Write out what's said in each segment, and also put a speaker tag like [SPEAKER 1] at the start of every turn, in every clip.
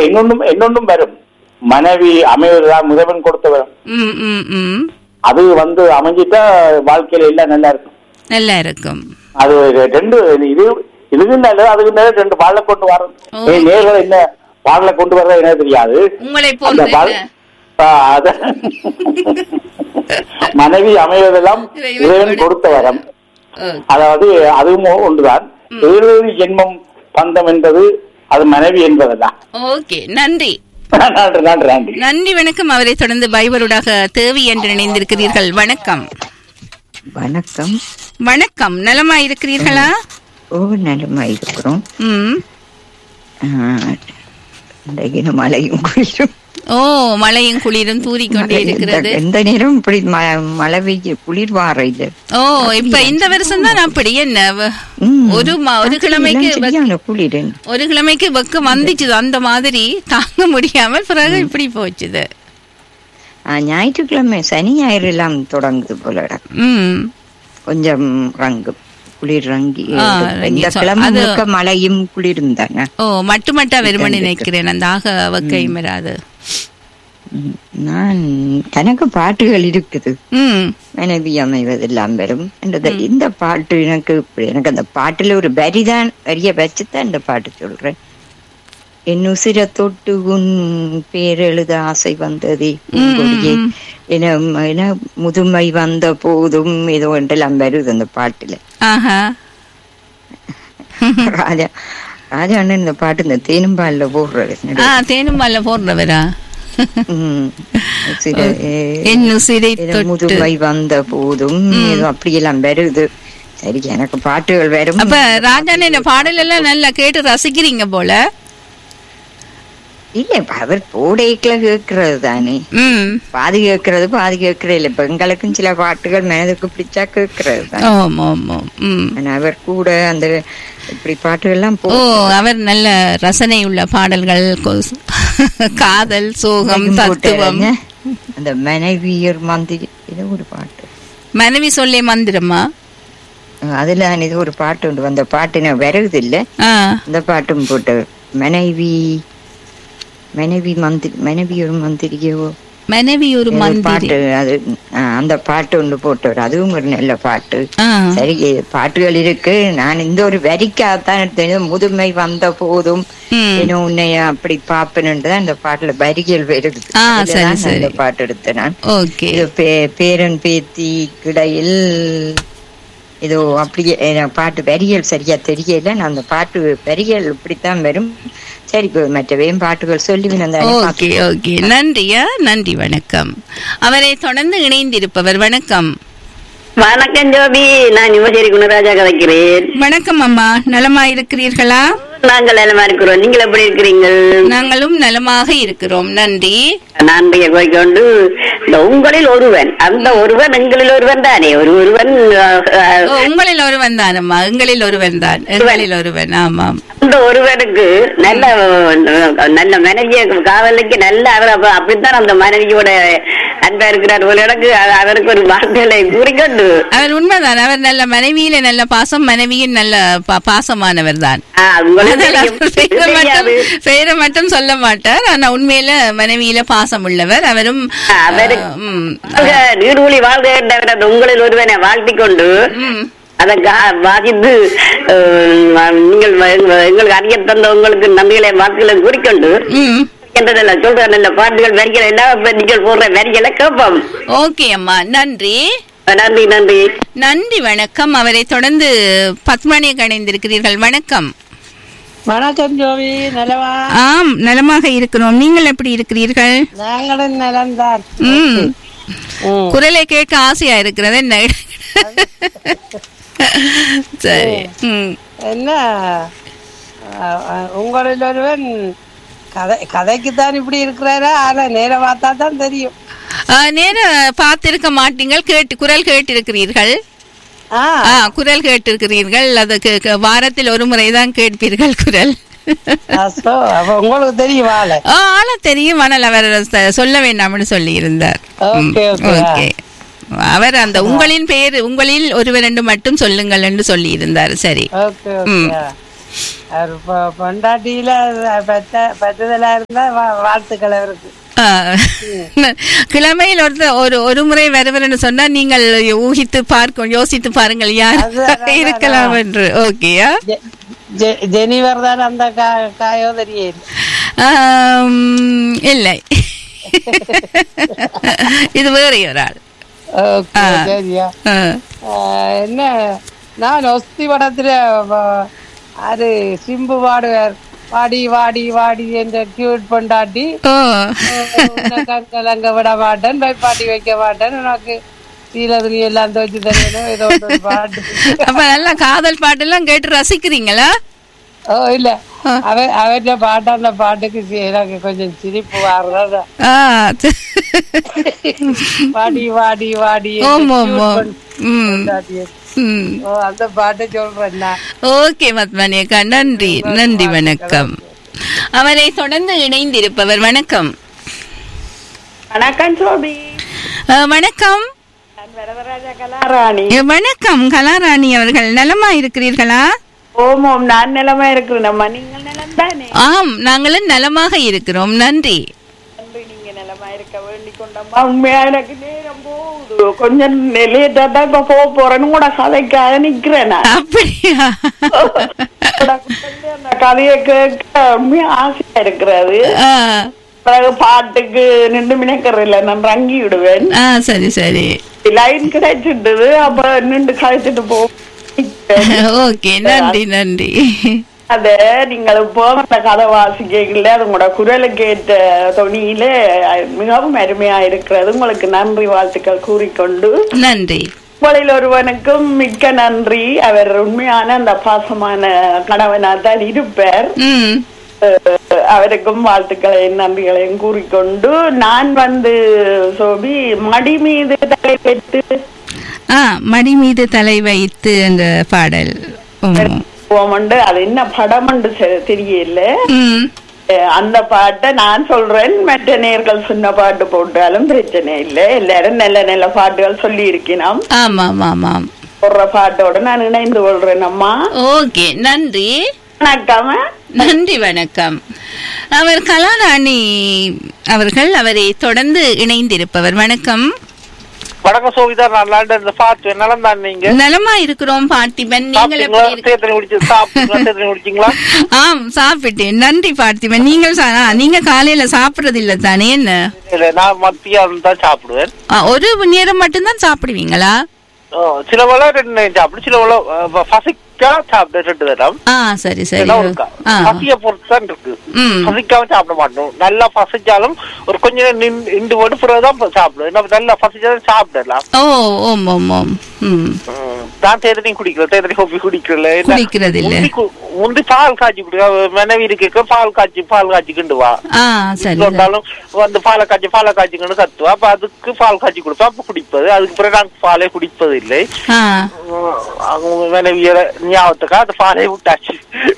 [SPEAKER 1] இன்னொன்னும் இன்னொன்னும் வரும் மனைவி அமைவதுதான் முதவன் கொடுத்த வரும்
[SPEAKER 2] ம் ம் ம்
[SPEAKER 1] அது வந்து அமைஞ்சிட்டா வாழ்க்கையில எல்லாம் நல்லா இருக்கும்
[SPEAKER 2] நல்லா இருக்கும்
[SPEAKER 1] அது ரெண்டு இது இதுக்கு நல்லது அதுக்கு மேல ரெண்டு பாடல கொண்டு வரோம்
[SPEAKER 2] ஓ.
[SPEAKER 1] நேர்கள் என்ன பாடல கொண்டு வர்றது என்ன தெரியாது
[SPEAKER 2] உங்களை
[SPEAKER 1] அந்த
[SPEAKER 2] போன்ற
[SPEAKER 1] பால் ஆ, அத மனைவி அமைவதெல்லாம்
[SPEAKER 2] இறைவன்
[SPEAKER 1] இறைவன்
[SPEAKER 2] கொடு-
[SPEAKER 1] கொடுத்த வரம்
[SPEAKER 2] ஓ,
[SPEAKER 1] அதாவது அதுவும் ஒன்றுதான் ஏழு ஜென்மம் பந்தம் என்பது அது மனைவி என்பதல்ல
[SPEAKER 2] ஓகே நன்றி
[SPEAKER 1] நன்றி நன்றி நன்றி
[SPEAKER 2] நன்றி வணக்கம் அவரை தொடர்ந்து பைபருடாக தேவி என்று இணைந்திருக்கிறீர்கள் வணக்கம்
[SPEAKER 3] வணக்கம்
[SPEAKER 2] வணக்கம் நலமா இருக்கிறீர்களா
[SPEAKER 3] ஓ நலமா இருக்கிறோம்
[SPEAKER 2] ம்
[SPEAKER 3] ஆஹ், இன்றைக்கு மழையும் குளிரும்
[SPEAKER 2] ஓ மழையும் குளிரும் தூறிக்கொண்டே இருக்கிறது
[SPEAKER 3] இந்த- இந்த நேரம் இப்படி ம- மழை பெய்ய குளிர் வார இது
[SPEAKER 2] ஓ இப்ப இந்த வருஷம் தான் அப்படி என்ன வ-
[SPEAKER 3] ம்.
[SPEAKER 2] ஒரு ம- ஒரு கிழமைக்கு வெ-
[SPEAKER 3] சரியான குளிர்
[SPEAKER 2] ஒரு கிழமைக்கு வெக்கம் வந்துச்சுது அந்த மாதிரி தாங்க முடியாமல் பிறகு இப்படி போச்சுது
[SPEAKER 3] ஆஹ், ஞாயிற்றுக்கிழமை சனி ஞாயிறு எல்லாம் தொடங்குது போல
[SPEAKER 2] ம்
[SPEAKER 3] கொஞ்சம் ரங்கு குளிர் ரங்கி
[SPEAKER 2] ஆ,
[SPEAKER 3] எடுக்கும்.
[SPEAKER 2] ரங்கி
[SPEAKER 3] இந்த
[SPEAKER 2] சொ-
[SPEAKER 3] கிழமை
[SPEAKER 2] அது-
[SPEAKER 3] முழுக்க மழையும் குளிரும் தானே
[SPEAKER 2] ஓ மட்டு மட்டா வெறுமனே
[SPEAKER 3] இருக்கு.
[SPEAKER 2] நினைக்கிறேன் அந்த ஆக வெக்கையும் வராது
[SPEAKER 3] ம். நான் கணக்கு பாட்டுகள் இருக்குது
[SPEAKER 2] ம்
[SPEAKER 3] மனைவி அமைவதெல்லாம் வரும் இந்த இந்த பாட்டு எனக்கு எனக்கு அந்த பாட்டுல ஒரு வரிதான் வரிய வச்சுதான் இந்த பாட்டு சொல்றேன் என் உசிர தொட்டு உன் பேரெழுத ஆசை வந்ததே பூங்கொடியே என என முதுமை வந்த போதும் ஏதோ ஒன்றெல்லாம் வருது அந்த பாட்டுல
[SPEAKER 2] ஆஹா
[SPEAKER 3] ராஜா ராஜா அண்ணன் இந்த பாட்டு இந்த தேனும்பால்ல போடுறது
[SPEAKER 2] ஆ தேனும் மல்ல போடுறவரா
[SPEAKER 3] ம். உசிர, ஏ,
[SPEAKER 2] என் உசிரை
[SPEAKER 3] ஏதோ
[SPEAKER 2] தொட்டு
[SPEAKER 3] முதுமை வந்த போதும் ஏதோ அப்படியெல்லாம் வருது சரி எனக்கு பாட்டுகள் வரும்
[SPEAKER 2] அப்ப ராஜான இந்த பாடல் எல்லாம் நல்லா கேட்டு ரசிக்கிறீங்க போல
[SPEAKER 3] இல்ல இப்ப அவர் போடைக்குல கேட்கறது தானே
[SPEAKER 2] ம்
[SPEAKER 3] பாதி கேட்கறது பாதி கேட்கறது இல்ல இப்ப எங்களுக்கும் சில பாட்டுகள் மனதுக்கு பிடிச்சா கேட்கறது தான்
[SPEAKER 2] ஆமா ஆமா ம்
[SPEAKER 3] ஆனா அவர் கூட அந்த இப்படி பாட்டுகள்லாம் போ
[SPEAKER 2] ஓ அவர் நல்ல ரசனை உள்ள பாடல்கள் கொ- காதல் சோகம் தத்துவம்
[SPEAKER 3] போட்டாருங்க. அந்த மனைவியர் மந்திரி ஏதோ ஒரு பாட்டு
[SPEAKER 2] மனைவி சொல்லே மந்திரமா
[SPEAKER 3] அதுல இது ஒரு பாட்டு உண்டு அந்த பாட்டு நான் வருது இல்ல
[SPEAKER 2] ஆ
[SPEAKER 3] அந்த பாட்டும் போட்டு மனைவி மனைவி மந்திரி மனைவி ஒரு மந்திரியோ
[SPEAKER 2] மனைவி ஒரு
[SPEAKER 3] ஏதோ
[SPEAKER 2] மந்திரி
[SPEAKER 3] பாட்டு அது ஆ, அந்த பாட்டு ஒன்று போட்டவர் அதுவும் ஒரு நல்ல பாட்டு
[SPEAKER 2] ஆ
[SPEAKER 3] சரி இது பாட்டுகள் இருக்கு நான் இந்த ஒரு வரிக்காகத்தான் எடுத்தேன் முதுமை வந்த போதும்
[SPEAKER 2] ம்
[SPEAKER 3] இன்னும் உன்னை அப்படி பாப்பேன்னு தான் இந்த பாட்டுல வரிகள் வருது
[SPEAKER 2] ஆ,
[SPEAKER 3] அதுல
[SPEAKER 2] சரி,
[SPEAKER 3] தான் நான்
[SPEAKER 2] சரி.
[SPEAKER 3] இந்த பாட்டு எடுத்தேன் நான்
[SPEAKER 2] ஓகே
[SPEAKER 3] இது பே- பேரன் பேத்தி கிடையில் ஏதோ அப்படியே எனக்கு பாட்டு வரிகள் சரியா தெரியல நான் அந்த பாட்டு வரிகள் இப்படித்தான் வரும் சரி இப்ப மற்றவையும் பாட்டுகள் சொல்லி வந்தானே
[SPEAKER 2] ஓகே ஓகே நன்றியா நன்றி வணக்கம் அவரை தொடர்ந்து இணைந்திருப்பவர் வணக்கம்
[SPEAKER 4] வணக்கம் ஜோபி நான் யுவசேரி குணராஜா கதைக்கிறேன்
[SPEAKER 2] வணக்கம் அம்மா நலமா இருக்கிறீர்களா
[SPEAKER 4] நாங்கள் எல்லாம் இருக்கிறோம் நீங்கள் எப்படி இருக்கிறீங்கள்
[SPEAKER 2] நாங்களும் நலமாக இருக்கிறோம் நன்றி
[SPEAKER 4] நன்றியை கோய்க்கொண்டு இந்த உங்களில் ஒருவன் அந்த ஒருவன் எங்களில் ஒருவன் தானே ஒரு ஒருவன் அஹ், அஹ்,
[SPEAKER 2] ஓ, உங்களில் ஒருவன் தான் அம்மா எங்களில் ஒருவன் தான் எங்களில் ஒருவன் ஆமாம்
[SPEAKER 4] அந்த ஒருவனுக்கு நல்ல அஹ், நல்ல மனைவிய காவலுக்கு நல்ல அவர் அப்ப அப்படித்தான் அந்த மனைவியோட அன்பா இருக்கிறார் ஒரு எனக்கு அ- அவருக்கு ஒரு வார்த்தைகளை கூறிக்கொண்டு
[SPEAKER 2] அவர் உண்மைதான் அவர் நல்ல மனைவியில நல்ல பாசம் மனைவியின் நல்ல பா- பாசமானவர் தான்
[SPEAKER 4] ஆஹ், உங்களுக்கு
[SPEAKER 2] அதனால
[SPEAKER 4] தெரியும்.
[SPEAKER 2] அவர் பெயரை மட்டும்
[SPEAKER 4] தெரியாது.
[SPEAKER 2] பெயரை மட்டும் சொல்ல மாட்டார் ஆனா உண்மையில மனைவியில பாசம் உள்ளவர் அவரும்
[SPEAKER 4] அவருக்கு-
[SPEAKER 2] ஆ, ம்,
[SPEAKER 4] வாழ்க, நீடூழி வாழ்க என்றவர் அந்த உங்களில் ஒருவனை வாழ்த்திக் கொண்டு
[SPEAKER 2] ம்.
[SPEAKER 4] அதை கா- வாசித்து அஹ், நீங்கள் வ- எங்களுக்கு அறிய தந்த உங்களுக்கு நன்றிகளை வாக்குகளை கூறிக்கொண்டு
[SPEAKER 2] ம்.
[SPEAKER 4] என்றதில்ல சொல்ற நல்ல பாட்டுகள் வரிகள் எல்லாம் இப்ப நீங்கள் போடுற வரிகளை கேட்போம்
[SPEAKER 2] ஓகே அம்மா நன்றி
[SPEAKER 4] நன்றி நன்றி
[SPEAKER 2] நன்றி வணக்கம் அவரை தொடர்ந்து பத்மணியை கணைந்திருக்கிறீர்கள் வணக்கம்
[SPEAKER 5] வணக்கம் ஜோவி நலவா
[SPEAKER 2] ஆம் நலமாக இருக்கிறோம் நீங்கள் எப்படி இருக்கிறீர்கள்
[SPEAKER 5] நாங்களும் நலம்தான்
[SPEAKER 2] ம்
[SPEAKER 5] ம்.
[SPEAKER 2] குரலை கேட்க ஆசையா இருக்கிறது என்ன சரி ம்
[SPEAKER 5] என்ன அஹ், அஹ், உங்களில் ஒருவன் கதை கதைக்குத்தான் இப்படி இருக்கிறாரா ஆனா நேர பார்த்தா தான் தெரியும்
[SPEAKER 2] ஆ, நேர பார்த்திருக்க மாட்டீங்கள் கேட்டு குரல் கேட்டிருக்கிறீர்கள்
[SPEAKER 5] ஆ
[SPEAKER 2] ஆ குரல் கேட்டிருக்கிறீர்கள் அது கே- கே- வாரத்தில் ஒரு முறை தான் கேட்பீர்கள் குரல்
[SPEAKER 5] so, அப்ப உங்களுக்கு தெரியும் ஆளு
[SPEAKER 2] ஆ, ஆள தெரியும் ஆனால் அவர் ச- சொல்ல வேண்டாம்னு சொல்லி இருந்தார்
[SPEAKER 5] ஓகே ஓகே
[SPEAKER 2] ஓகே அவர் அந்த உங்களின் பெயர் உங்களில் ஒருவர் ரெண்டு மட்டும் சொல்லுங்கள் என்று சொல்லி இருந்தார் சரி
[SPEAKER 5] ஓகே
[SPEAKER 2] ம்.
[SPEAKER 5] ஓகே அவர் பொ- பொண்டாட்டியில பெத்த பெற்றதெல்லாம் இருந்தா வா- வாழ்த்துக்கள் அவருக்கு
[SPEAKER 2] ஆ. கிழமையில் ஒருத்தர் ஒரு ஒரு முறை வருவர்னு சொன்னா நீங்கள் ஊகித்து பார்க்க யோசித்து பாருங்கள் யார்
[SPEAKER 5] அது- அது-
[SPEAKER 2] இருக்கலாம் என்று ஓகேயா
[SPEAKER 5] ஜெ- ஜெ- ஜெனிவர் தான் அந்த கா- காயோதரியே
[SPEAKER 2] ஆம், இல்லை இது வேற ஒரு ஆள்
[SPEAKER 5] ஓகே
[SPEAKER 2] ஆ.
[SPEAKER 5] சரியா
[SPEAKER 2] ஆ.
[SPEAKER 5] ஆஹ் என்ன நான் ஒஸ்தி படத்துல வ- அது சிம்பு பாடுவார் வாடி வாடி வாடி என்ற கியூட் பொண்டாட்டி
[SPEAKER 2] ஓ
[SPEAKER 5] உன்னை கண் கலங்க விட மாட்டேன் வைப்பாட்டி வைக்க மாட்டேன் உனக்கு சீல துணி எல்லாம் துவைச்சு தரணும் ஏதோ ஒரு பாட்டு
[SPEAKER 2] அப்ப நல்லா காதல் பாட்டெல்லாம் கேட்டு ரசிக்கிறீங்களா
[SPEAKER 5] ஓ இல்ல அவ அவற்ற பாட்டு அந்த பாட்டுக்கு சி- எனக்கு கொஞ்சம் சிரிப்பு வர்றதா
[SPEAKER 2] ஆ
[SPEAKER 5] வாடி வாடி வாடி என்ற
[SPEAKER 2] ஓமோ
[SPEAKER 5] cute
[SPEAKER 2] ஓமோ
[SPEAKER 5] பொண்-
[SPEAKER 2] ம்
[SPEAKER 5] பொண்டாட்டி.
[SPEAKER 2] ம்
[SPEAKER 5] ஓ அந்த பாட்டை சொல்றேன் நான்
[SPEAKER 2] ஓகே மத்மனியக்கா நன்றி நன்றி வணக்கம் அவரை தொடர்ந்து இணைந்திருப்பவர் வணக்கம்
[SPEAKER 4] வணக்கம் சோபி
[SPEAKER 2] அஹ், வணக்கம்
[SPEAKER 4] நான் வரதராஜா கலாராணி
[SPEAKER 2] அஹ், வணக்கம் கலாராணி அவர்கள் நலமா இருக்கிறீர்களா
[SPEAKER 4] ஓம் ஓம் நான் நிலமா இருக்கிறேன் அம்மா நீங்கள் நிலம் தானே
[SPEAKER 2] ஆம் நாங்களும் நலமாக இருக்கிறோம் நன்றி
[SPEAKER 4] நன்றி நீங்க நிலமா இருக்க வேண்டிக் கொண்டம்மா உண்மையா எனக்கு நேரம் போகுது கொஞ்சம் லேட்டா தான் இப்ப போக போறேன்னு கூட கதைக்காக நிக்கிறேன் நான்
[SPEAKER 2] அப்படியா
[SPEAKER 4] கூட கூப்பிட்டு அந்த கதையை கேட்க உண்மையா ஆசையா இருக்கிறது
[SPEAKER 2] ஆ,
[SPEAKER 4] பிறகு பாட்டுக்கு நின்று மினக்கறில்ல நான் ரங்கி விடுவேன்
[SPEAKER 2] ஆ சரி சரி
[SPEAKER 4] லைன் கிடைச்சிட்டது அப்ப நின்று கழிச்சிட்டு போ
[SPEAKER 2] ஓகே நன்றி நன்றி
[SPEAKER 4] அத நீங்கள் இப்போ அந்த கதை வாசிக்கல அது உங்களோட குரலுக்கு ஏற்ற தொனியில மிகவும் அருமையா இருக்கிறது உங்களுக்கு நன்றி வாழ்த்துக்கள் கூறிக்கொண்டு
[SPEAKER 2] நன்றி
[SPEAKER 4] உங்களில் ஒருவனுக்கும் மிக்க நன்றி அவர் உண்மையான அந்த பாசமான கணவனா தான் இருப்பார்
[SPEAKER 2] ம்
[SPEAKER 4] அஹ் அவருக்கும் வாழ்த்துக்களையும் நன்றிகளையும் கூறிக்கொண்டு நான் வந்து சோபி மடி மீது தலை வைத்து
[SPEAKER 2] ஆ மடி மீது தலை வைத்து அந்த பாடல் ம்.
[SPEAKER 4] போமண்டு அது என்ன படம்னு தெ- தெரியல
[SPEAKER 2] ம்
[SPEAKER 4] அஹ் அந்த பாட்டை நான் சொல்றேன் மற்ற நேர்கள் சொன்ன பாட்டு போட்டாலும் பிரச்சனை இல்லை எல்லாரும் நல்ல நல்ல பாட்டுகள் சொல்லி இருக்கணும்
[SPEAKER 2] ஆமாம் ஆமாம்
[SPEAKER 4] போடுற பாட்டோட நான் இணைந்து கொள்றேன் அம்மா
[SPEAKER 2] ஓகே நன்றி
[SPEAKER 4] வணக்கம்
[SPEAKER 2] நன்றி வணக்கம் அவர் கலாராணி அவர்கள் அவரை தொடர்ந்து இணைந்திருப்பவர் வணக்கம்
[SPEAKER 6] வணக்கம் சோவிதா நான் லண்டன் பார்த்து நலம் தான் நீங்க
[SPEAKER 2] நலமா இருக்கிறோம் பார்த்திபன் நீங்கள்
[SPEAKER 6] சாப்பிட்டீங்களா
[SPEAKER 2] எப்படி இருக்கு-
[SPEAKER 6] தேர்தல் முடிச்சு சாப்பிட்டீங்களா தேர்தல் முடிச்சீங்களா
[SPEAKER 2] ஆம் சாப்பிட்டேன் நன்றி பார்த்திபன் நீங்கள் சா- ஆ, நீங்க காலையில சாப்பிடுறது இல்ல தானே என்ன
[SPEAKER 6] இல்ல நான் மத்தியானம் தான் சாப்பிடுவேன்
[SPEAKER 2] ஆ, ஒரு நேரம் மட்டும்தான் சாப்பிடுவீங்களா
[SPEAKER 6] ஓ, சில வேளை ரெண்டு நேரம் சாப்பிடு சில வேளை அஹ், பசிக்கா சாப்பிட ரெண்டு நேரம்
[SPEAKER 2] ஆ சரி சரி
[SPEAKER 6] இதெல்லாம் இருக்கா
[SPEAKER 2] ஆ
[SPEAKER 6] பசிய பொறுத்து தான் இருக்கு
[SPEAKER 2] ம்
[SPEAKER 6] பசிக்காம சாப்பிட மாட்டோம் நல்லா பசிச்சாலும் ஒரு கொஞ்ச நேரம் நின்று நின்று போட்டு பிறகுதான் சாப்பிடுவேன் நம்ம நல்லா பசிச்சாலும் சாப்பிடலாம்
[SPEAKER 2] ஓ ஓம் ஓம் ஓம் ம்
[SPEAKER 6] ம். நான் தேர்தலையும் குடிக்கல தேர்தலை கோப்பி குடிக்கல என்ன,
[SPEAKER 2] குடிக்கிறது இல்ல.
[SPEAKER 6] முந்தி கு- முந்தி பால் காய்ச்சி குடிக்க மனைவி இருக்க பால் காய்ச்சி பால் காய்ச்சிக்கிண்டு வா
[SPEAKER 2] ஆ சரி சரி.
[SPEAKER 6] வந்தாலும் வந்து பாலை காய்ச்சி பாலை காய்ச்சிக்கணும் கத்துவா அப்ப அதுக்கு பால் காய்ச்சி கொடுப்பா அப்ப குடிப்பது அதுக்கு பிறகு நாங்க பாலே குடிப்பது இல்லை
[SPEAKER 2] ஆ
[SPEAKER 6] உம், அவங்க மனைவியர ஞாபகத்துக்கா அந்த பாலை விட்டாச்சு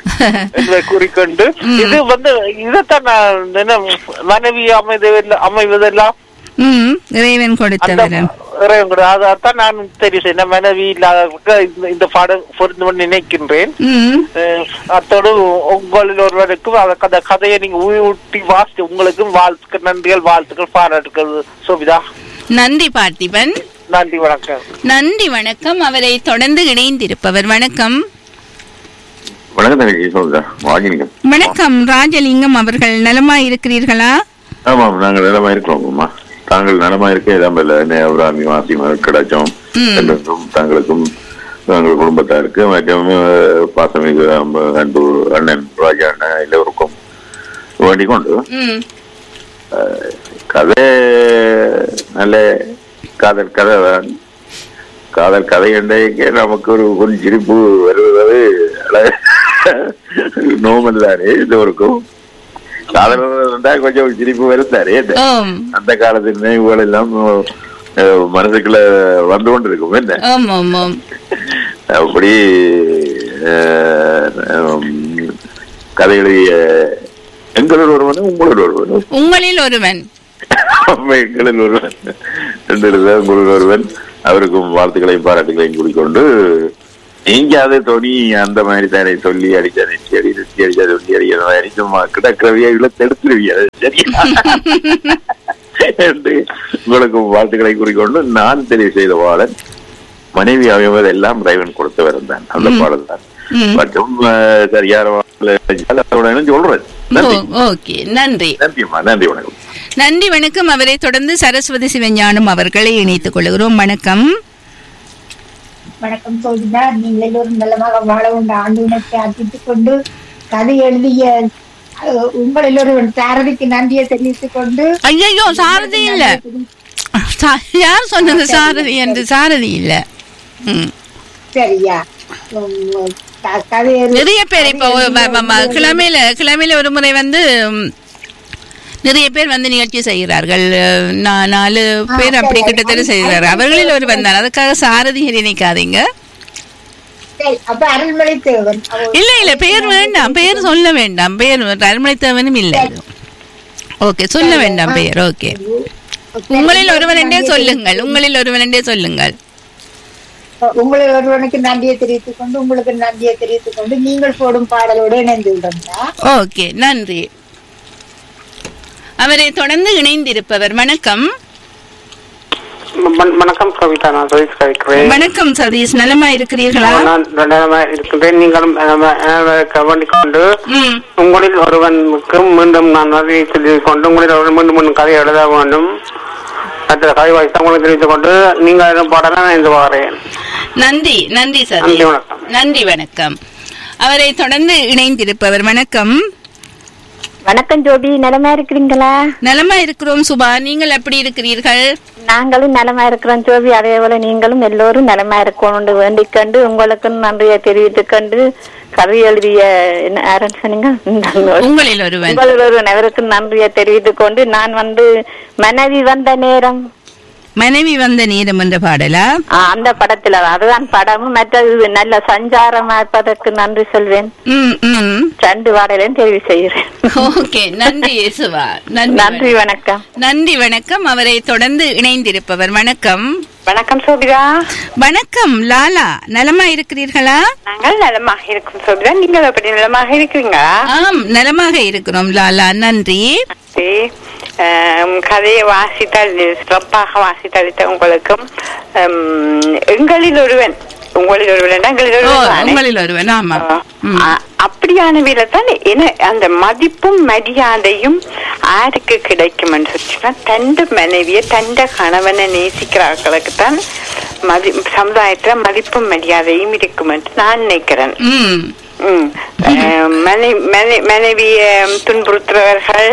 [SPEAKER 6] என்பதை கூறிக்கொண்டு இது வந்து இதைத்தான் நான் என்ன மனைவி அமைதல் அமைவதெல்லாம்
[SPEAKER 2] ம் இறைவன்
[SPEAKER 6] அந்த
[SPEAKER 2] கொடுத்தவரம்
[SPEAKER 6] இறைவன் கூட அதான் நான் தெரிவு செய்ய மனைவி இல்லாத இந்த- இந்த பாடம் பொருந்து நினைக்கின்றேன்
[SPEAKER 2] ம்
[SPEAKER 6] அஹ் அத்தோடு உங்களில் ஒருவருக்கும் அந்த கதை- கதையை நீங்க ஊட்டி வாசித்து உங்களுக்கும் வாழ்த்துக்கள் நன்றிகள் வாழ்த்துக்கள் பாராட்டுக்கள் சோபிதா
[SPEAKER 2] நன்றி பார்த்திபன்
[SPEAKER 6] நன்றி வணக்கம்
[SPEAKER 2] நன்றி வணக்கம் அவரை தொடர்ந்து இணைந்திருப்பவர் வணக்கம்
[SPEAKER 7] வணக்கம் தங்கச்சி சொல்லுங்க வாங்கினீங்க
[SPEAKER 2] வணக்கம் ராஜலிங்கம் அவர்கள் நலமா இருக்கிறீர்களா
[SPEAKER 7] ஆமாம் நாங்கள் நலமா இருக்கிறோம் அம்மா தாங்கள் நலமா இருக்க இதாம்பல நேவராமி வாசி கிடைச்சோம்
[SPEAKER 2] ம்.
[SPEAKER 7] என்றும் தங்களுக்கும் தங்கள் குடும்பத்தாருக்கு மற்றும் அஹ், பாசமிகு அம்ப- அன்பு அண்ணன் ராஜா அண்ணன் எல்லோருக்கும் வேண்டிக் கொண்டு
[SPEAKER 2] ம்
[SPEAKER 7] அஹ், கதை நல்ல காதல் கதை தான் காதல் கதை என்றைக்கு நமக்கு ஒரு கொஞ்சம் சிரிப்பு வருவது நோமல் தானே எல்லோருக்கும் காதல் இருந்தா கொஞ்சம் சிரிப்பு வரும் தானே
[SPEAKER 2] ஓம்
[SPEAKER 7] அந்த காலத்து நினைவுகள் எல்லாம் அஹ், மனசுக்குள்ள வந்து கொண்டு இருக்கும் என்ன
[SPEAKER 2] ஓம் ஓம் ஓம்
[SPEAKER 7] அப்படி அஹ், உம், கதை எழுதிய எங்களோட ஒருவனும் உங்களோட ஒருவனும்
[SPEAKER 2] உங்களில் ஒருவன்
[SPEAKER 7] எங்களில் ஒருவன் என்று எழுத உங்களில் ஒருவன் அவருக்கும் வாழ்த்துக்களையும் பாராட்டுகளையும் கூறிக்கொண்டு நீங்க அது துணி அந்த மாதிரி தானே சொல்லி அடிச்சா நெச்சி அடி நெச்சி அடிச்சா சொல்லி அடிக்கிற மாதிரி சும்மா கிடக்கிறவியா இழுத்து எடுத்துருவியா அது சரியா என்று உங்களுக்கு வாழ்த்துக்களை கூறிக்கொண்டு நான் தெரிவு செய்த பாடல் மனைவி அமைவது எல்லாம் இறைவன் கொடுத்தவர் தான் அந்த பாடல் தான்
[SPEAKER 2] ம்.
[SPEAKER 7] மற்றும் அஹ், சரியான பாடல் அதோட இணைஞ்சு சொல்றேன் நன்றி
[SPEAKER 2] ஓ- ஓகே நன்றி
[SPEAKER 7] நன்றிம்மா நன்றி வணக்கம்
[SPEAKER 2] நன்றி வணக்கம் அவரை தொடர்ந்து சரஸ்வதி சிவஞானம் அவர்களை இணைத்துக் கொள்கிறோம் வணக்கம்
[SPEAKER 8] வணக்கம் சோதிதா நீங்கள் எல்லோரும் நலமாக வாழ உண்ட ஆண்டு பிரார்த்தித்துக் கொண்டு கதை எழுதிய அஹ், உங்கள் எல்லோரும் சாரதிக்கு நன்றியை தெரிவித்துக் கொண்டு
[SPEAKER 2] ஐயோ சாரதி இல்ல சா- யார் சொன்னது சாரதி என்று சாரதி இல்ல ம்.
[SPEAKER 8] சரியா உம், க- கதை எழுதி-
[SPEAKER 2] நிறைய பேர் இப்போ ம- ம- ம- கிழமையில கிழமையில ஒரு முறை வந்து ம், நிறைய பேர் வந்து நிகழ்ச்சி செய்கிறார்கள் அஹ், நா- நாலு பேர் அப்படி கிட்டத்தட்ட செய்கிறார்கள் அவர்களில் ஒரு வந்தார் அதுக்காக சாரதி நினைக்காதீங்க
[SPEAKER 8] சரி, அப்ப அருள்மொழி தேவன் அவர்
[SPEAKER 2] இல்ல இல்ல பேர் வேண்டாம் பேர் சொல்ல வேண்டாம் பேர் அருமலை தேவனும் இல்ல ஓகே சொல்ல வேண்டாம் பெயர் ஓகே உங்களில் ஒருவனண்டே சொல்லுங்கள் உங்களில் ஒருவனண்டே சொல்லுங்கள்
[SPEAKER 8] உங்களை ஒருவனுக்கு நன்றியை தெரிவித்துக் கொண்டு உங்களுக்கு நன்றியை தெரிவித்துக் கொண்டு நீங்கள் போடும் பாடலோடு இணைந்து விடுறா
[SPEAKER 2] ஓகே நன்றி அவரை தொடர்ந்து இணைந்திருப்பவர் வணக்கம்
[SPEAKER 6] வண- வணக்கம் கவிதா நான் சதீஷ் கழிக்கிறேன்
[SPEAKER 2] வணக்கம் சதீஷ் நலமா இருக்கிறீர்களா
[SPEAKER 6] நான் நிலைமை இருக்கின்றேன் நீங்களும் கவனிக் கொண்டு
[SPEAKER 2] ம்
[SPEAKER 6] உங்களில் ஒருவனுக்கு மீண்டும் நான் நன்றியை தெரிவித்துக் கொண்டு உங்களில் ஒருவன் மீண்டும் மீண்டும் கதை எழுத வேண்டும் மற்ற கதை வாய்ஸ் உங்களுக்கு தெரிவித்துக் கொண்டு நீங்கள் எழுதும் பாடலாம் நான் எழுந்து பார்க்கிறேன்
[SPEAKER 2] நன்றி நன்றி
[SPEAKER 6] நன்றி,
[SPEAKER 2] சதீஷ்
[SPEAKER 6] வணக்கம்.
[SPEAKER 2] நன்றி வணக்கம் அவரை தொடர்ந்து இணைந்திருப்பவர் வணக்கம்
[SPEAKER 9] வணக்கம் ஜோபி நலமா இருக்கிறீங்களா
[SPEAKER 2] நலமா இருக்கிறோம் சுபா நீங்கள் எப்படி இருக்கிறீர்கள்
[SPEAKER 9] நாங்களும் நலமா இருக்கிறோம் ஜோபி அதே போல நீங்களும் எல்லோரும் நலமா இருக்கணும் வேண்டிக் கண்டு உங்களுக்கும் நன்றியை தெரிவித்துக் கண்டு கதை எழுதிய என்ன யாருன்னு சொன்னீங்க
[SPEAKER 2] உங்களில் ஒருவன்
[SPEAKER 9] உங்களில் ஒரு நபருக்கும் நன்றியை தெரிவித்துக் கொண்டு நான் வந்து மனைவி வந்த நேரம்
[SPEAKER 2] மனைவி வந்த நேரம் என்ற பாடலா
[SPEAKER 9] ஆ, அந்த படத்துல அதுதான் படமும் மற்றது நல்ல சஞ்சாரமா இருப்பதற்கு நன்றி சொல்வேன்
[SPEAKER 2] ம் ம்
[SPEAKER 9] ரெண்டு பாடலையும் தெரிவு செய்கிறேன்
[SPEAKER 2] ஓகே நன்றி சுபா நன்றி
[SPEAKER 9] நன்றி வணக்கம்
[SPEAKER 2] நன்றி வணக்கம் அவரை தொடர்ந்து இணைந்திருப்பவர் வணக்கம்
[SPEAKER 10] வணக்கம் சோபிதா
[SPEAKER 2] வணக்கம் லாலா நலமா இருக்கிறீர்களா
[SPEAKER 10] நாங்கள் நலமாக இருக்கும் சோபிதா நீங்கள் எப்படி நலமாக இருக்கிறீங்க
[SPEAKER 2] ஆம் நலமாக இருக்கிறோம் லாலா நன்றி
[SPEAKER 10] சரி. ஆம், கதையை வாசித்தால் சிறப்பாக வாசித்தளித்த உங்களுக்கும் ஆம், எங்களில் ஒருவன் உங்களில் ஒருவன் எங்களில்
[SPEAKER 2] ஓ
[SPEAKER 10] ஒருவன் தானே?
[SPEAKER 2] உங்களில் ஒருவன் ஆமா ம்.
[SPEAKER 10] அ- அப்படியானவில தான் என அந்த மதிப்பும் மரியாதையும் யாருக்கு கிடைக்கும் என்று சொன்னா தண்ட மனைவிய தண்ட கணவனை நேசிக்கிறார்களுக்கு தான் மதி சமுதாயத்துல மதிப்பும் மரியாதையும் இருக்கும் என்று நான் நினைக்கிறேன்
[SPEAKER 2] ம்
[SPEAKER 10] ம். அஹ், மனை- மனை- மனைவியை துன்புறுத்துறவர்கள்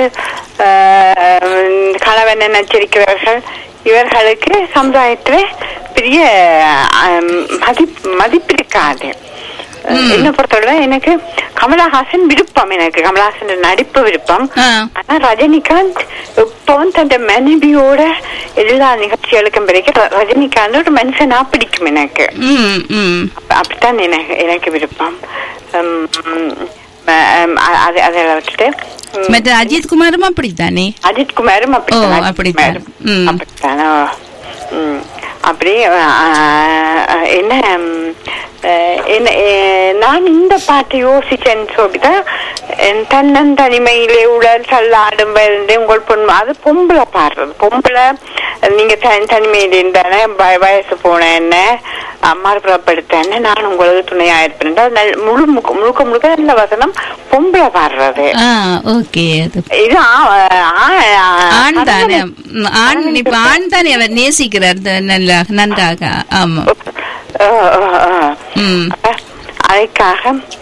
[SPEAKER 10] அஹ், கணவனை நச்சரிக்கிறவர்கள் இவர்களுக்கு சமுதாயத்துல பெரிய அஹ், மதிப் மதிப்பு இருக்காது அஹ், என்ன பொறுத்தவரை எனக்கு கமலஹாசன் விருப்பம் எனக்கு கமலஹாசன் நடிப்பு விருப்பம்
[SPEAKER 2] ஆ.
[SPEAKER 10] ஆனா ரஜினிகாந்த் எப்பவும் தன் மனைவியோட எல்லா நிகழ்ச்சிகளுக்கும் பிறகு ர- ரஜினிகாந்த் ஒரு மனுஷனா பிடிக்கும் எனக்கு
[SPEAKER 2] ம் ம்
[SPEAKER 10] அப்ப- அப்படித்தான் எனக்கு எனக்கு விருப்பம் உம், ம- உம், அ- அதை அதை விட்டுட்டு உம்,
[SPEAKER 2] மற்ற அஜித் குமாரும் அப்படித்தானே
[SPEAKER 10] அஜித் குமாரும் அப்படித்தான்
[SPEAKER 2] ஓ,
[SPEAKER 10] அஜித்
[SPEAKER 2] அப்படித்தான்.
[SPEAKER 10] குமாரும்
[SPEAKER 2] ம்.
[SPEAKER 10] அப்படித்தானோ உம், அப்படியே அஹ், அஹ், என்ன உம், அஹ், என்ன அஹ், நான் இந்த பாட்டை யோசிச்சேன் சோபிதா என் தன்னந்தனிமையிலே உடல் தள்ளாடும் வந்து உங்கள் பொண்ணு அது பொம்பளை பாடுறது பொம்பளை நீங்க தனி தனிமையில் இருந்தானே வய- வயசு போன என்ன மறுபுறப்படுத்த என்ன நான் உங்களுக்கு துணையா இருப்பேன் அது நல்ல- முழு முழுக்க முழுக்க முழுக்க நல்ல வசனம் பொம்பளை பாடுறது
[SPEAKER 2] ஆ ஓகே அது
[SPEAKER 10] இது ஆ- ஆ-
[SPEAKER 2] ஆண் தானே
[SPEAKER 10] கணவனை-
[SPEAKER 2] ம், ஆண் இப்ப ஆண் தானே அவர் நேசிக்கிறார் த- நல்லா நன்றாக ஆமா
[SPEAKER 10] ஆ, ஆ, ஆ.
[SPEAKER 2] ம்
[SPEAKER 10] அப்ப அதுக்காக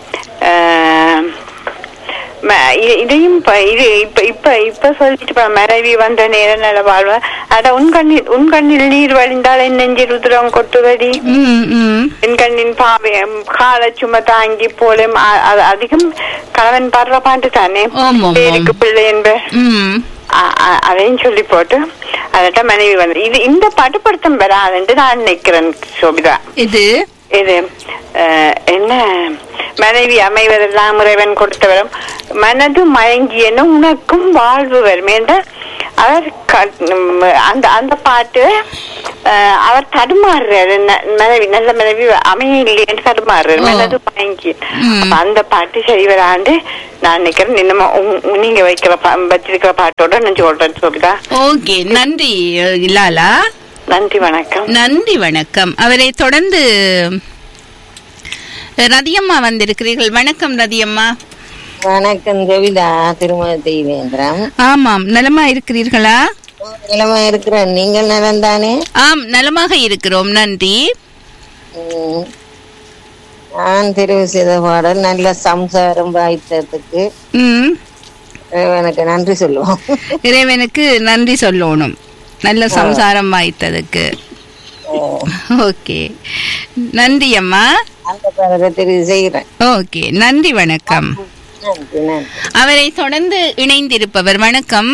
[SPEAKER 10] ஆஹ், ம- இ- இதையும் இப்ப இது இப்ப இப்ப இப்ப சொல்லிட்டு இப்ப மனைவி வந்த நேரம் நல்ல வாழ்வ அட உன் கண்ணில் உன் கண்ணில் நீர் வழிந்தால் என் நெஞ்சில் ருத்ரம் கொட்டுவடி
[SPEAKER 2] ம் ம்
[SPEAKER 10] என் கண்ணின் பாவை கால சும தாங்கி போலும் அ- அது அதிகம் கணவன் பாடுற பாட்டு தானே
[SPEAKER 2] ஆமாம், ஆமாம்.
[SPEAKER 10] பேருக்கு பிள்ளை என்ப
[SPEAKER 2] ம்
[SPEAKER 10] அ- அ- அதையும் சொல்லி போட்டு அதட்ட மனைவி வந்து இது இந்த பாட்டு படுத்தம் வராதுன்னு நான் நினைக்கிறேன் சோபிதா
[SPEAKER 2] இது
[SPEAKER 10] இது அஹ், என்ன மனைவி அமைவதெல்லாம் இறைவன் கொடுத்தவரும் மனது மயங்கியன உனக்கும் வாழ்வு வரும் என்ற அவர் க- ம், அந்த அந்த பாட்டு அஹ், அவர் தடுமாறுறாரு ந- மனைவி நல்ல மனைவி அமையில்லைன்னு தடுமாறுறாரு
[SPEAKER 2] ஓ.
[SPEAKER 10] நல்லது வாங்கி
[SPEAKER 2] ம்.
[SPEAKER 10] அப்ப அந்த பாட்டு சரி வராண்டு நான் நினைக்கிறேன் இன்னும் உ- உ- நீங்க வைக்கிற பா- வச்சிருக்கிற பாட்டோட நான் சொல்றேன்னு சொல்லுதா
[SPEAKER 2] ஓகே நன்றி அஹ், லாலா
[SPEAKER 10] நன்றி வணக்கம்
[SPEAKER 2] நன்றி வணக்கம் அவரை தொடர்ந்து அஹ், ரதியம்மா வந்திருக்கிறீர்கள் வணக்கம் ரதியம்மா
[SPEAKER 11] வணக்கம் ஜெவிதா திருமதி தேவேந்திரம்
[SPEAKER 2] ஆமாம் நலமா இருக்கிறீர்களா
[SPEAKER 11] நிலமா இருக்கிறேன் நீங்கள் நலம் தானே
[SPEAKER 2] ஆம் நலமாக இருக்கிறோம் நன்றி
[SPEAKER 11] ம். நான் தெரிவு செய்த பாடல் நல்ல சம்சாரம் வாய்த்ததுக்கு
[SPEAKER 2] ம்
[SPEAKER 11] எனக்கு நன்றி சொல்லுவோம்
[SPEAKER 2] இறைவனுக்கு நன்றி சொல்லணும் நல்ல சம்சாரம் வாய்த்ததுக்கு ஓகே நன்றி அம்மா
[SPEAKER 11] அந்த பாடலை தெரிவு செய்கிறேன்
[SPEAKER 2] ஓகே நன்றி வணக்கம்
[SPEAKER 11] நன்றி நன்றி
[SPEAKER 2] அவரை தொடர்ந்து இணைந்திருப்பவர் வணக்கம்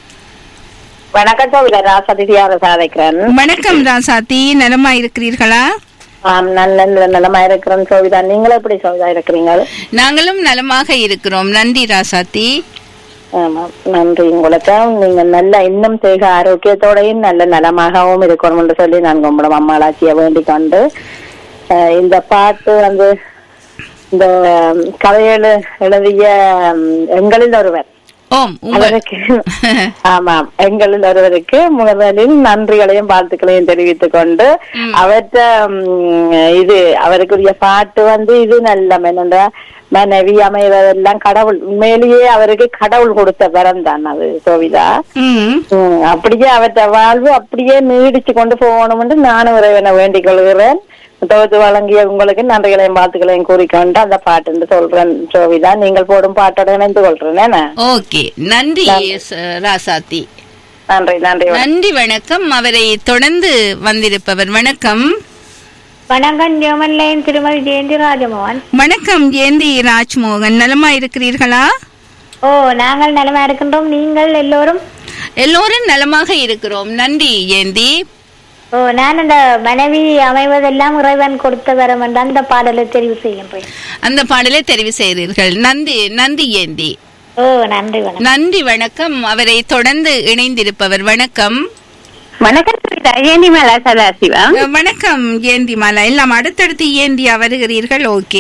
[SPEAKER 12] வணக்கம் சோவிதா ராசதிதியாக சாதைக்கிறேன்
[SPEAKER 2] வணக்கம் ராசாத்தி நலமா இருக்கிறீர்களா
[SPEAKER 12] ஆம் நல்ல நல்ல நலமா இருக்கிறேன் சோவிதா நீங்களும் எப்படி சோவிதா இருக்கிறீங்க
[SPEAKER 2] நாங்களும் நலமாக இருக்கிறோம் நன்றி ராசாத்தி
[SPEAKER 12] ஆமா நன்றி உங்களுக்கு நீங்க நல்ல இன்னும் தேக ஆரோக்கியத்தோடையும் நல்ல நலமாகவும் இருக்கணும் என்று சொல்லி நான் கும்பிடும் அம்மாளாச்சியை வேண்டிக் கொண்டு அஹ், இந்த பாட்டு வந்து இந்த உம், கதையெழு எழுதிய உம், எங்களில் ஒருவர்
[SPEAKER 2] ஓம் உங்கள்
[SPEAKER 12] அவருக்கு ஆமாம் எங்களில் ஒருவருக்கு முதலில் நன்றிகளையும் வாழ்த்துக்களையும் தெரிவித்துக் கொண்டு அவற்ற உம், இது அவருக்குரிய பாட்டு வந்து இது நல்ல என்னென்ற மனைவி அமைவதெல்லாம் கடவுள் உண்மையிலேயே அவருக்கு கடவுள் கொடுத்த வரம் தான் அது சோவிதா
[SPEAKER 2] ம்
[SPEAKER 12] உம், அப்படியே அவற்ற வாழ்வு அப்படியே நீடிச்சு கொண்டு போகணும் என்று நானும் இறைவனை வேண்டிக் கொள்கிறேன் தொகுத்து வழங்கிய உங்களுக்கு நன்றிகளையும் வாழ்த்துக்களையும் கூறிக்கொண்டு அந்த பாட்டு என்று சொல்றேன் சோவிதா நீங்கள் போடும் பாட்டோட இணைந்து கொள்றேன் என்ன
[SPEAKER 2] ஓகே நன்றி ச- ராசாத்தி
[SPEAKER 12] நன்றி நன்றி
[SPEAKER 2] நன்றி வணக்கம் அவரை தொடர்ந்து வந்திருப்பவர் வணக்கம்
[SPEAKER 9] வணக்கம் ஜெயமன்லைன் திருமதி ஜெயந்தி ராஜமோகன்
[SPEAKER 2] வணக்கம் ஜெயந்தி ராஜ்மோகன் நலமா இருக்கிறீர்களா
[SPEAKER 9] ஓ நாங்கள் நலமா இருக்கின்றோம் நீங்கள் எல்லோரும்
[SPEAKER 2] எல்லோரும் நலமாக இருக்கிறோம் நன்றி ஜெயந்தி
[SPEAKER 9] ஓ நான் அந்த மனைவி அமைவதெல்லாம் இறைவன் கொடுத்த வரம் என்று அந்த பாடலை தெரிவு செய்கின்றேன்
[SPEAKER 2] அந்த பாடலை தெரிவு செய்தீர்கள் நன்றி நன்றி ஜெயந்தி
[SPEAKER 9] ஓ நன்றி வணக்கம்
[SPEAKER 2] நன்றி வணக்கம் அவரை தொடர்ந்து இணைந்திருப்பவர் வணக்கம்
[SPEAKER 10] வணக்கம் ஏனி மேலா சதாசிவா
[SPEAKER 2] அஹ், வணக்கம் ஜெயந்தி மாலா எல்லாம் அடுத்தடுத்து ஏந்தியா வருகிறீர்கள் ஓகே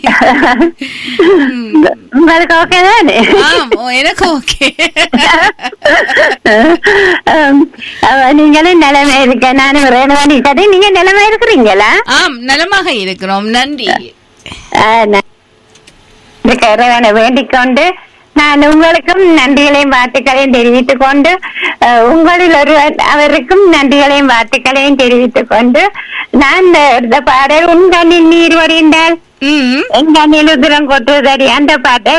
[SPEAKER 10] உங்களுக்கு ஓகே தானே
[SPEAKER 2] ஆம் ஓ, எனக்கு ஓகே
[SPEAKER 10] ஆம், அவ நீங்களும் நிலைமை இருக்க நானும் ரேணுவாணி கதை நீங்க நிலைமை இருக்கிறீங்களா
[SPEAKER 2] ஆம் நலமாக இருக்கிறோம் நன்றி
[SPEAKER 10] ஆ, ந- இதுக்கு இறைவனை வேண்டிக் கொண்டு நான் உங்களுக்கும் நன்றிகளையும் வாழ்த்துக்களையும் தெரிவித்துக் கொண்டு அஹ், உங்களில் ஒருவர் அவருக்கும் நன்றிகளையும் வாழ்த்துக்களையும் தெரிவித்துக் கொண்டு நான் இந்த- இந்த பாடல் உன் கண்ணில் நீர் வடிந்தால்
[SPEAKER 2] ம்
[SPEAKER 10] என் கண்ணில் உதிரம் கொட்டுவதடி அந்த பாட்டை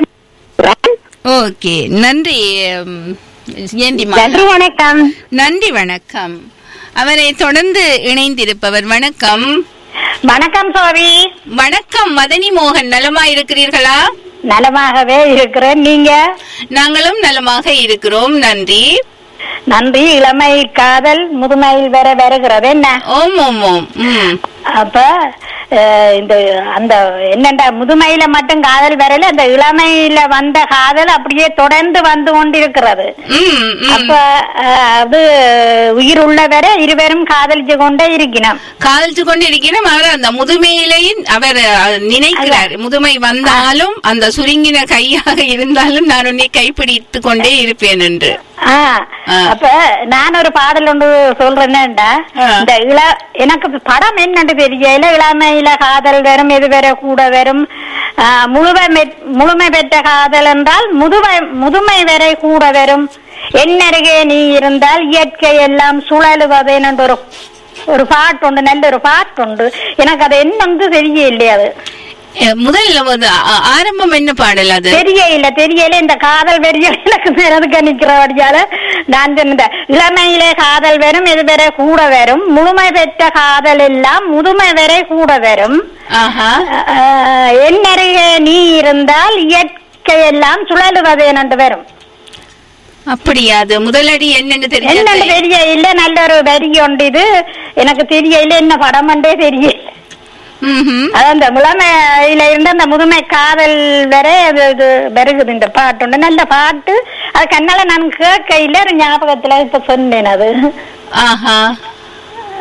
[SPEAKER 2] ஓகே நன்றி உம், ஜெயந்தி
[SPEAKER 10] நன்றி
[SPEAKER 2] மாலா
[SPEAKER 10] வணக்கம்
[SPEAKER 2] நன்றி வணக்கம் அவரை தொடர்ந்து இணைந்திருப்பவர் வணக்கம்
[SPEAKER 9] வணக்கம் சோவி
[SPEAKER 2] வணக்கம் மதனி மோகன் நலமா இருக்கிறீர்களா
[SPEAKER 9] நலமாகவே இருக்கிறேன் நீங்க
[SPEAKER 2] நாங்களும் நலமாக இருக்கிறோம் நன்றி
[SPEAKER 9] நன்றி இளமை காதல் முதுமையில் வர வருகிறது என்ன
[SPEAKER 2] ஓம் ஓம் ஓம் ம்
[SPEAKER 9] அப்ப அஹ், இந்த அந்த என்னண்டா முதுமையில மட்டும் காதல் வரல அந்த இளமையில வந்த காதல் அப்படியே தொடர்ந்து வந்து கொண்டிருக்கிறது
[SPEAKER 2] ம், ம்.
[SPEAKER 9] அப்ப அஹ், அது உயிர் உள்ளவரை இருவரும் காதலிச்சு கொண்டே இருக்கணும்
[SPEAKER 2] காதலிச்சு கொண்டு இருக்கிறோம் அவர் அந்த முதுமையிலேயும் அவர் அஹ், நினைக்கிறார் முதுமை வந்தாலும் அந்த சுருங்கின கையாக இருந்தாலும் நான் உன்னை கைப்பிடித்து கொண்டே இருப்பேன் என்று
[SPEAKER 9] ஆ,
[SPEAKER 2] ஆ.
[SPEAKER 9] அப்ப நான் ஒரு பாடல் ஒன்று சொல்றேன்டா
[SPEAKER 2] ஆ.
[SPEAKER 9] இந்த இள எனக்கு படம் என்னன்னு தெரியல இளமையில காதல் வரும் எது வர கூட வரும் ஆ, முழுமை பெற்- முழுமை பெற்ற காதல் என்றால் முதுமை முதுமை வரை கூட வரும் என்னருகே நீ இருந்தால் இயற்கை எல்லாம் சுழலுவதேன்னு ஒரு ஒரு பாட்டுண்டு நல்ல ஒரு பாட்டுண்டு எனக்கு அது என்னன்னு தெரியலையே அது
[SPEAKER 2] அஹ், முதல்ல ஒரு ஆ- ஆரம்பம் என்ன பாடல் அது
[SPEAKER 9] தெரியல தெரியல இந்த காதல் வெறிய எனக்கு நேரத்துக்கு நிக்கிறபடியால நான் இந்த இளமையிலே காதல் வரும் இது வரை கூட வரும் முழுமை பெற்ற காதல் எல்லாம் முதுமை வரை கூட வரும்
[SPEAKER 2] ஆஹா
[SPEAKER 9] ஆஹ், என்னருகே நீ இருந்தால் இயற்கை எல்லாம் சுழலுவது என்று வரும்
[SPEAKER 2] அப்படியா அது முதலடி என்னன்னு
[SPEAKER 9] என்னன்னு
[SPEAKER 2] தெரியல
[SPEAKER 9] தெரிய இல்ல நல்ல ஒரு வரி உண்டு இது எனக்கு தெரியல என்ன படம் என்றே தெரியல
[SPEAKER 2] ம்ஹும்.
[SPEAKER 9] அது அந்த முழுமையில இருந்து அந்த முதுமை காதல் வரை அது இது வருகுது இந்த பாட்டு உண்டு நல்ல பாட்டு அது கண்ணால நான் கேட்கையில ஒரு ஞாபகத்துல இப்ப சொன்னேன் அது
[SPEAKER 2] ஆஹா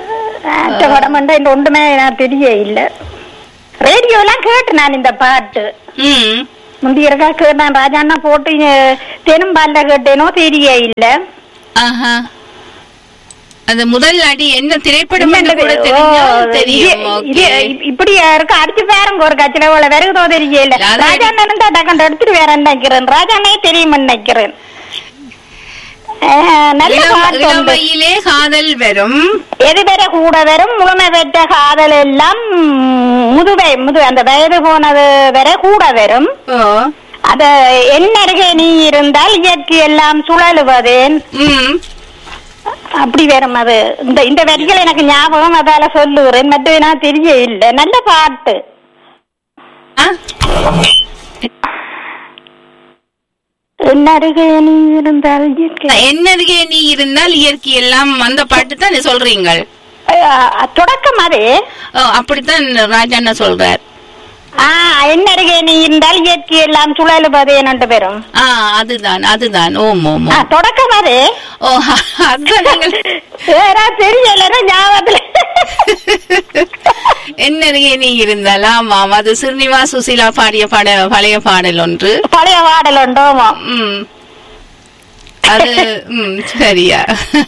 [SPEAKER 9] அந்த படம் வந்து இந்த ஒன்றுமே நான் தெரிய இல்ல ரேடியோ எல்லாம் கேட்டு நான் இந்த பாட்டு
[SPEAKER 2] ம்
[SPEAKER 9] முந்தைய இருக்கா கேட்டேன் ராஜா அண்ணா போட்டு இங்க தெனும் பால்ல கேட்டேனோ தெரிய இல்ல
[SPEAKER 2] ஆஹா அந்த முதல் அடி என்ன திரைப்படம் என்று கூட
[SPEAKER 9] ஓ,
[SPEAKER 2] தெரிஞ்சால் தெரியும்
[SPEAKER 9] இது- இது
[SPEAKER 2] ஓகே
[SPEAKER 9] இப்படி இருக்கு அடிச்சு பாருங்க ஒரு கட்சியில உள்ள வருகுதோ தெரியல
[SPEAKER 2] அதான்
[SPEAKER 9] ராஜா அண்ணன் தான் டக்கண்ட் எடுத்துட்டு வேற நினைக்கிறேன் ராஜா அண்ணே தெரியும் நினைக்கிறேன் ஆஹ், நல்ல
[SPEAKER 2] இளம்-
[SPEAKER 9] பாட்டு
[SPEAKER 2] இளம்
[SPEAKER 9] உண்டு.
[SPEAKER 2] வயதிலே காதல் வரும்
[SPEAKER 9] எது பெற கூட வரும் முழுமை பெற்ற காதல் எல்லாம் முதுவை முது அந்த வயது போனது வரை கூட வரும்
[SPEAKER 2] ஓ
[SPEAKER 9] அத என்னருகே நீ இருந்தால் இயற்கை எல்லாம் சுழலுவதேன்
[SPEAKER 2] ம்
[SPEAKER 9] அப்படி வரும் அது இந்த இந்த வரிகள் எனக்கு ஞாபகம் அதால சொல்லுகிறேன் மற்ற நான் தெரிய இல்லை நல்ல பாட்டு
[SPEAKER 2] ஆ
[SPEAKER 9] என்னருகே நீ இருந்தால் இயற்கை
[SPEAKER 2] என்னருகே நீ இருந்தால் இயற்கை எல்லாம் அந்த பாட்டு தான் சொல்றீங்க
[SPEAKER 9] அஹ், தொடக்கம் அது
[SPEAKER 2] ஓ, அப்படித்தான் ராஜாண்ணா சொல்றார்
[SPEAKER 9] ஆஹ் என்னருகே நீ இருந்தால் இயற்கை எல்லாம் சுழலுவதேன் என்று பெறும்
[SPEAKER 2] ஆ அதுதான் அதுதான் ஓம் ஓம்
[SPEAKER 9] ஆ,
[SPEAKER 2] ஓம்.
[SPEAKER 9] தொடக்கம் அது
[SPEAKER 2] ஓ அதுதான் நீங்கள்
[SPEAKER 9] வேற தெரியல ஞாபகத்துல
[SPEAKER 2] என்னருகே நீ இருந்தால் ஆமாம் அது ஸ்ரீனிவாஸ் சுசீலா பாடிய பாட பழைய பாடல் ஒன்று
[SPEAKER 9] பழைய பாடல் உண்டோமோ
[SPEAKER 2] ம் அது ம் சரியா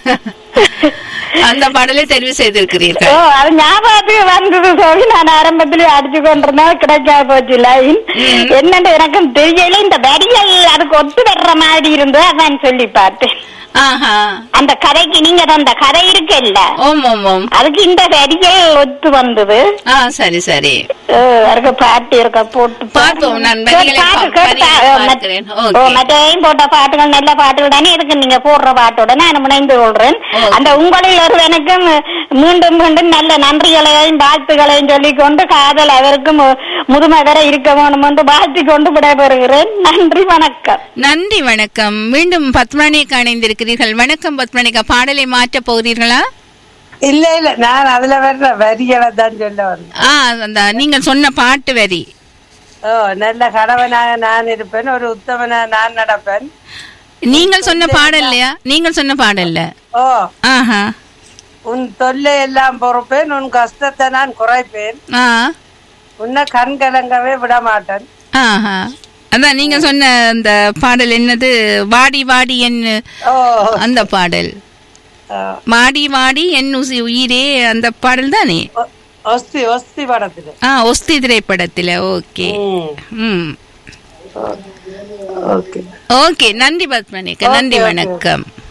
[SPEAKER 2] அந்த பாடலை தெரிவு
[SPEAKER 9] ஓ
[SPEAKER 2] செய்திருக்கிறீர்கள்
[SPEAKER 9] அது ஞாபகத்துக்கு வந்தது சொல்லி நான் ஆரம்பத்திலே அடிச்சு கொண்டிருந்தேன் கிடைக்கா போச்சு லைன் என்னன்னு எனக்கும் தெரியல இந்த வரிகள் அதுக்கு ஒத்து வர்ற மாதிரி இருந்தது அதான் சொல்லி பார்த்தேன்
[SPEAKER 2] ஆஹா
[SPEAKER 9] அந்த கதைக்கு நீங்க அந்த கதை இருக்குல்ல
[SPEAKER 2] ஓம் ஓம் ஓம்
[SPEAKER 9] அதுக்கு இந்த வரிகள் ஒத்து வந்தது
[SPEAKER 2] ஆ சரி சரி
[SPEAKER 9] ஓ, அதுக்கு பாட்டு இருக்க போட்டு
[SPEAKER 2] பார்த்தோம், நான் வரிகளை
[SPEAKER 9] பாட்டு
[SPEAKER 2] பா-
[SPEAKER 9] கேட்டு பா-
[SPEAKER 2] வரிகளை
[SPEAKER 9] ஓ, மத்-
[SPEAKER 2] பார்க்கிறேன்.
[SPEAKER 9] ஓ,
[SPEAKER 2] ஓகே.
[SPEAKER 9] மற்றையும் போட்ட பாட்டுகள் நல்ல பாட்டுகள் தானே இதுக்கு நீங்க போடுற பாட்டோட நான் முனைந்து கொள்றேன்
[SPEAKER 2] ஓகே.
[SPEAKER 9] அந்த உங்களில் ஒருவனுக்கும் மீண்டும் மீண்டும் நல்ல நன்றிகளையும் வாழ்த்துக்களையும் சொல்லிக் கொண்டு காதல் அவருக்கும் மு- முதுமை வரை இருக்க வேணும் என்று வாழ்த்தி கொண்டு விடைபெறுகிறேன் நன்றி வணக்கம்
[SPEAKER 2] நன்றி வணக்கம் மீண்டும் பத்மணிக்கு இணைந்திருக்கிறீர்கள் வணக்கம் பத்மணிக்கா பாடலை மாற்றப் போகிறீர்களா
[SPEAKER 5] இல்ல இல்ல நான் அதுல வர்ற வரிகளை தான் சொல்ல வந்தேன்
[SPEAKER 2] ஆ அந்த நீங்கள் சொன்ன பாட்டு வரி
[SPEAKER 5] ஓ நல்ல கணவனாக நான் இருப்பேன் ஒரு உத்தமனா நான் நடப்பேன்
[SPEAKER 2] நீங்கள் சொன்ன பாடல்லையா நீங்கள் சொன்ன பாடல்ல
[SPEAKER 5] ஓ
[SPEAKER 2] ஆஹா
[SPEAKER 5] உன் தொல்லை எல்லாம் பொறுப்பேன் உன் கஷ்டத்தை நான் குறைப்பேன்
[SPEAKER 2] ஆ
[SPEAKER 5] உன்னை கண் கலங்கவே விட மாட்டேன்
[SPEAKER 2] ஆஹா அதான் நீங்க சொன்ன அந்த பாடல் என்னது வாடி வாடி என்
[SPEAKER 5] ஓ
[SPEAKER 2] அந்த பாடல்
[SPEAKER 5] ஆ,
[SPEAKER 2] வாடி வாடி என் உசி உயிரே அந்த பாடல் தானே
[SPEAKER 5] ஒ- ஒஸ்தி ஒஸ்தி படத்துல
[SPEAKER 2] ஆ ஒஸ்தி திரைப்படத்துல ஓகே
[SPEAKER 5] ம்
[SPEAKER 2] ம்
[SPEAKER 5] ஓகே
[SPEAKER 2] ஓகே நன்றி பத்மனிக்கு நன்றி
[SPEAKER 5] ஓகே, ஓகே.
[SPEAKER 2] வணக்கம்